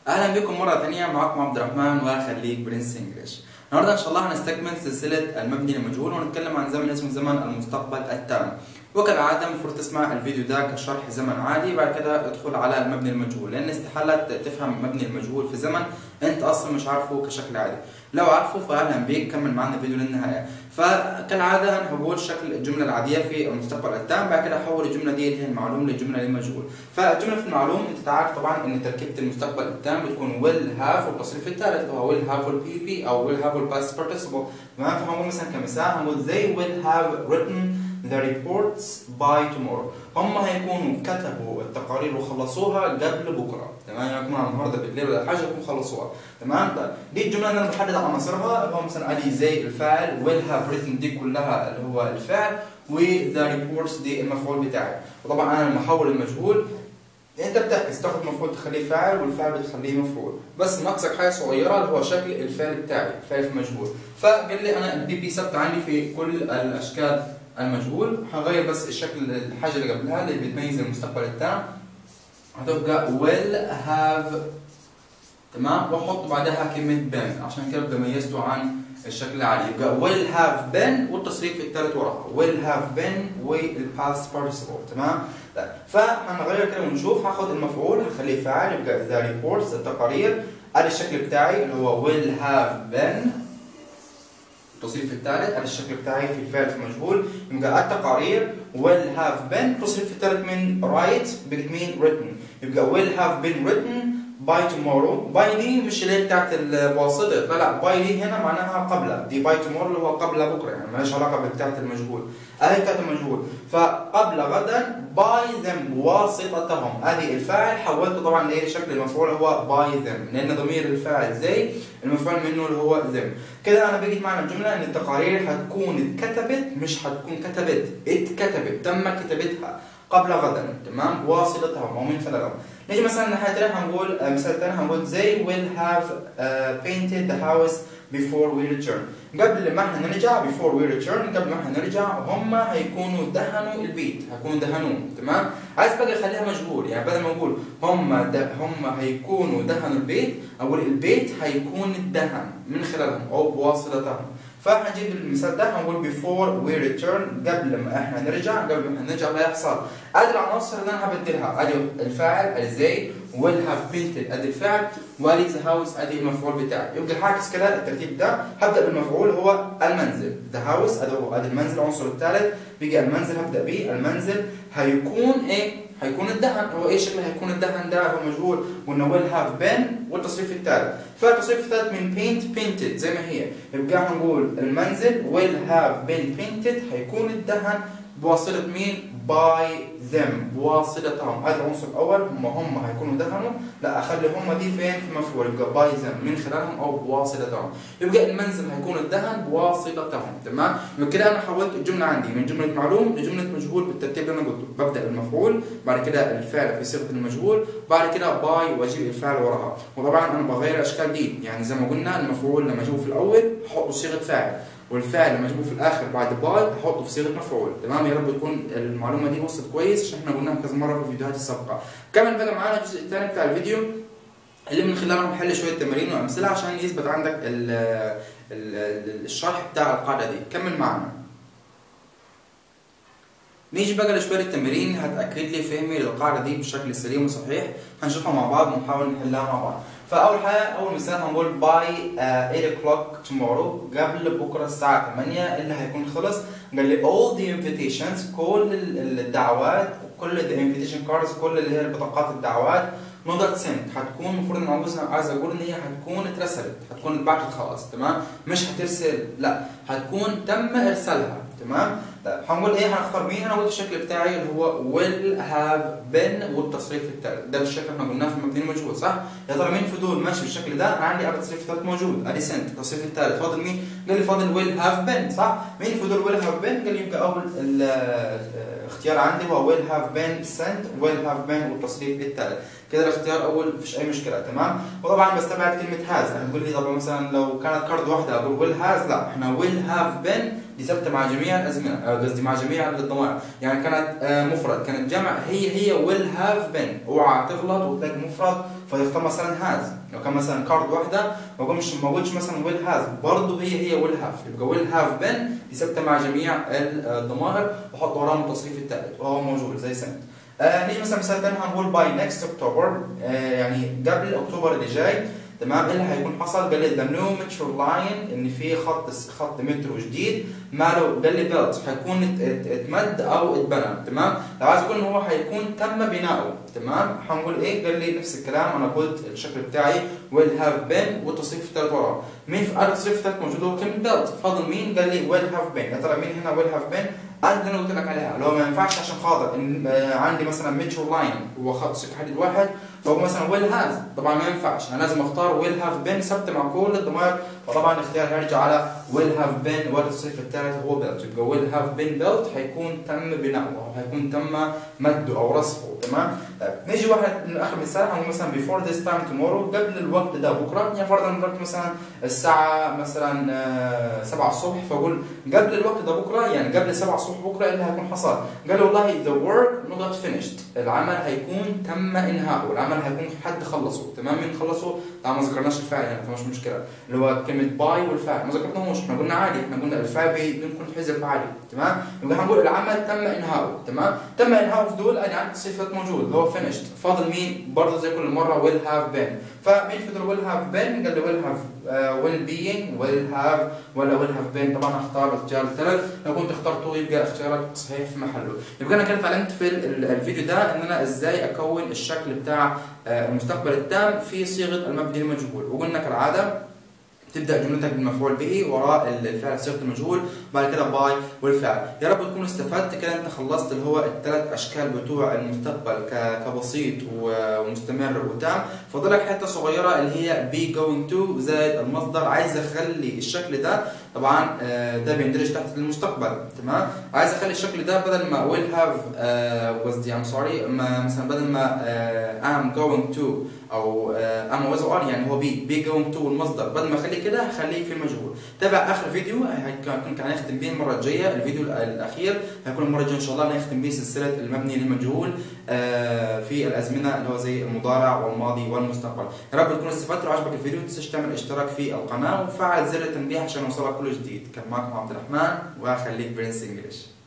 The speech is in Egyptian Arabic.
اهلا بكم مره ثانيه معكم عبد الرحمن وخليك برنس انجلش النهارده ان شاء الله هنستكمل سلسله المبني للمجهول ونتكلم عن زمن اسمه زمن المستقبل التام وكالعاده المفروض تسمع الفيديو ده كشرح زمن عادي بعد كده ادخل على المبني المجهول لان استحاله تفهم مبني المجهول في زمن انت اصلا مش عارفه كشكل عادي لو عارفه فاهلا بيك كمل معنا الفيديو للنهايه فكالعاده انا هقول شكل الجمله العاديه في المستقبل التام بعد كده احول الجمله دي اللي هي المعلوم للجمله للمجهول فالجمله في المعلوم انت تعرف طبعا ان تركيبه المستقبل التام بتكون will have والتصريف الثالث هو will have والبي بي او will have والpast participle تمام فهنقول مثلا كمثال هنقول they will have written the reports by tomorrow هم هيكونوا كتبوا التقارير وخلصوها قبل بكره تمام يعني يكون على النهارده بالليل ولا حاجه يكونوا خلصوها تمام طيب دي الجمله اللي انا بحدد عناصرها اللي هو مثلا ادي زي الفاعل will have written دي كلها اللي هو الفعل و the reports دي المفعول بتاعي وطبعا انا لما احول المجهول انت بتعكس تاخد مفعول تخليه فاعل والفعل بتخليه مفعول بس ناقصك حاجه صغيره اللي هو شكل الفعل بتاعي الفعل في مجهول فقال لي انا البي بي ثابته عندي في كل الاشكال المجهول هغير بس الشكل الحاجه اللي قبلها اللي بتميز المستقبل التام هتبقى will have تمام واحط بعدها كلمه been عشان كده بميزته عن الشكل العادي يبقى will have been والتصريف الثالث وراها will have been والpast participle تمام فهنغير كده ونشوف هاخد المفعول هخليه فاعل يبقى the reports التقارير ادي الشكل بتاعي اللي هو will have been التصريف الثالث ادي الشكل بتاعي في الفعل في مجهول يبقى التقارير will have been التصريف الثالث من write بقت مين written يبقى will have been written by tomorrow by دي مش اللي هي بتاعت الواسطة لا لا by دي هنا معناها قبل دي by tomorrow اللي هو قبل بكره يعني مالهاش علاقة بتاعت المجهول ادي بتاعت المجهول فقبل غدا by them بواسطتهم ادي الفاعل حولته طبعا لايه شكل المفعول هو by them لان ضمير الفاعل زي المفعول منه اللي هو them كده انا بقيت معنى الجمله ان التقارير هتكون اتكتبت مش هتكون كتبت اتكتبت تم كتابتها قبل غدا تمام بواسطتهم او من خلالهم نيجي مثلا الناحيه الثانيه هنقول مثال ثاني هنقول they will have uh, painted the house before we return قبل ما احنا نرجع before we return قبل ما احنا نرجع هم هيكونوا دهنوا البيت هيكونوا دهنوه تمام عايز بقى اخليها مجهول يعني بدل ما اقول هم ده هم هيكونوا دهنوا البيت اقول البيت هيكون الدهن من خلالهم او بواسطتهم فهنجيب المثال ده هنقول before we return قبل ما احنا نرجع قبل ما احنا نرجع لا يحصل ادي العناصر اللي انا هبدلها ادي الفاعل ادي زي will have painted ادي الفعل وادي the house ادي المفعول بتاعي يبقى هعكس كده الترتيب ده هبدا بالمفعول هو المنزل the house ادي هو ادي المنزل العنصر الثالث بيجي المنزل هبدا بيه المنزل هيكون ايه هيكون الدهن هو ايه شكل هيكون الدهن ده هو مجهول قلنا will have been والتصريف الثالث فالتصريف الثالث من paint painted زي ما هي يبقى هنقول المنزل will have been painted هيكون الدهن بواسطة مين؟ by them بواسطتهم هذا العنصر الأول هم هم هيكونوا دهنوا لا أخلي هم دي فين في مفعول يبقى by them من خلالهم أو بواسطتهم يبقى المنزل هيكون الدهن بواسطتهم تمام؟ يبقى كده أنا حولت الجملة عندي من جملة معلوم لجملة مجهول بالترتيب اللي أنا قلته ببدأ بالمفعول بعد كده الفعل في صيغة المجهول بعد كده by وأجيب الفعل وراها وطبعا أنا بغير الأشكال دي يعني زي ما قلنا المفعول لما أجيبه في الأول أحطه صيغة فاعل والفعل لما اجيبه في الاخر بعد باي احطه في صيغه مفعول تمام يا رب تكون المعلومه دي وصلت كويس عشان احنا قلناها كذا مره في الفيديوهات السابقه كمل بقى معانا الجزء الثاني بتاع الفيديو اللي من خلاله بنحل شويه تمارين وامثله عشان يثبت عندك ال ال الشرح بتاع القاعده دي كمل معانا نيجي بقى لشويه التمارين هتاكد لي فهمي للقاعده دي بشكل سليم وصحيح هنشوفها مع بعض ونحاول نحلها مع بعض فاول حاجه اول مثال هنقول باي uh, 8 o'clock tomorrow قبل بكره الساعه 8 اللي هيكون خلص قال لي all the invitations كل الدعوات كل the invitation cards كل اللي هي بطاقات الدعوات نقدر سنت هتكون المفروض ان عاوز عايز اقول ان هي هتكون اترسلت هتكون اتبعتت خلاص تمام مش هترسل لا هتكون تم ارسالها تمام طيب هنقول ايه هنختار مين انا قلت الشكل بتاعي اللي هو will have been والتصريف الثالث ده بالشكل اللي احنا قلناه في المبني المجهول صح يا ترى مين في دول ماشي بالشكل ده انا عندي ابدا تصريف ثالث موجود ادي سنت التصريف الثالث فاضل مين قال لي فاضل will have been صح مين في دول will have been قال لي يبقى اول الاختيار عندي هو will have been sent will have been والتصريف الثالث كده الاختيار اول مفيش اي مشكله تمام وطبعا بستبعد كلمه هاز هتقول لي طب مثلا لو كانت كارد واحده اقول ويل هاز لا احنا ويل هاف بين دي ثابته مع جميع الازمنه قصدي مع جميع الضمائر يعني كانت مفرد كانت جمع هي هي ويل هاف بين اوعى تغلط وتلاقي مفرد فيختار مثلا هاز لو كان مثلا كارد واحده وهو مش موجودش مثلا ويل هاز برضه هي هي ويل هاف يبقى ويل هاف بن دي ثابته مع جميع الضمائر وحط وراها التصريف الثالث وهو موجود زي سنت آه نيجي مثلا مثال ثاني هنقول باي نكست اكتوبر آه يعني قبل اكتوبر اللي جاي تمام ايه اللي هيكون حصل؟ قال لي ذا نيو مترو لاين ان في خط خط مترو جديد ماله قال لي بيلت هيكون اتمد او اتبنى تمام؟ لو عايز اقول ان هو هيكون تم بناؤه تمام؟ هنقول ايه؟ قال لي نفس الكلام انا قلت الشكل بتاعي ويل هاف بين والتصريف الثالث وراه مين في التصريف الثالث موجود هو كلمه بيلت فاضل مين؟ قال لي ويل هاف بين يا ترى مين هنا ويل هاف بين؟ هذا اللي انا قلت لك عليها اللي هو ما ينفعش عشان خاطر ان عندي مثلا مترو لاين هو خط سكه حديد واحد فهو مثلا ويل هاز طبعا ما ينفعش انا لازم اختار ويل هاف بين ثابته مع كل الضمائر فطبعا الاختيار هيرجع على ويل هاف بين والتصريف الثالث هو بيلت يبقى ويل هاف بين بيلت هيكون تم بناؤه او هيكون تم مده او رصفه تمام طيب نيجي واحد من اخر مثال هنقول مثلا before this time tomorrow قبل الوقت ده بكره يعني فرضا الوقت مثلا الساعه مثلا 7 الصبح فاقول قبل الوقت ده بكره يعني قبل 7 الصبح بكره ايه اللي هيكون حصل؟ قال والله the work not finished العمل هيكون تم انهاؤه العمل هيكون حد خلصه تمام مين خلصه؟ طبعا ما ذكرناش الفاعل هنا فمش مشكله اللي هو كلمه باي والفاعل ما ذكرناهوش احنا قلنا عادي احنا قلنا الفاعل بيكون حذف عادي تمام يبقى هنقول العمل تم انهاؤه تمام تم انهاؤه في دول ادي عندك صفه موجود اللي هو finished فاضل مين برضه زي كل مره will have been فمين في دول will have been قال لي will have uh, will being will have ولا will have been طبعا اختار الاختيار الثالث لو كنت اخترته يبقى اختيارك صحيح في محله يبقى انا كده اتعلمت في الفيديو ده ان انا ازاي اكون الشكل بتاع المستقبل التام في صيغه المبني المجهول وقلنا كالعاده تبدا جملتك بالمفعول به وراء الفعل صيغه المجهول بعد كده باي والفعل يا رب تكون استفدت كده انت خلصت اللي هو الثلاث اشكال بتوع المستقبل كبسيط ومستمر وتام فاضلك حته صغيره اللي هي بي جوينج تو زائد المصدر عايز اخلي الشكل ده طبعا ده بيندرج تحت المستقبل تمام عايز اخلي الشكل ده بدل ما ويل هاف قصدي ام سوري مثلا بدل ما ام جوينج تو او ام ويز ار يعني هو بي بي جوينج تو المصدر بدل ما اخليه كده هخليه في المجهول تابع اخر فيديو هيكون كان هنختم به المره الجايه الفيديو الاخير هيكون المره الجايه ان شاء الله نختم به سلسله المبني للمجهول في الازمنه اللي هو زي المضارع والماضي والمستقبل يا رب تكون استفدت لو عجبك الفيديو ما تنساش تعمل اشتراك في القناه وفعل زر التنبيه عشان يوصلك كل جديد كان معكم عبد الرحمن وخليك برنس انجلش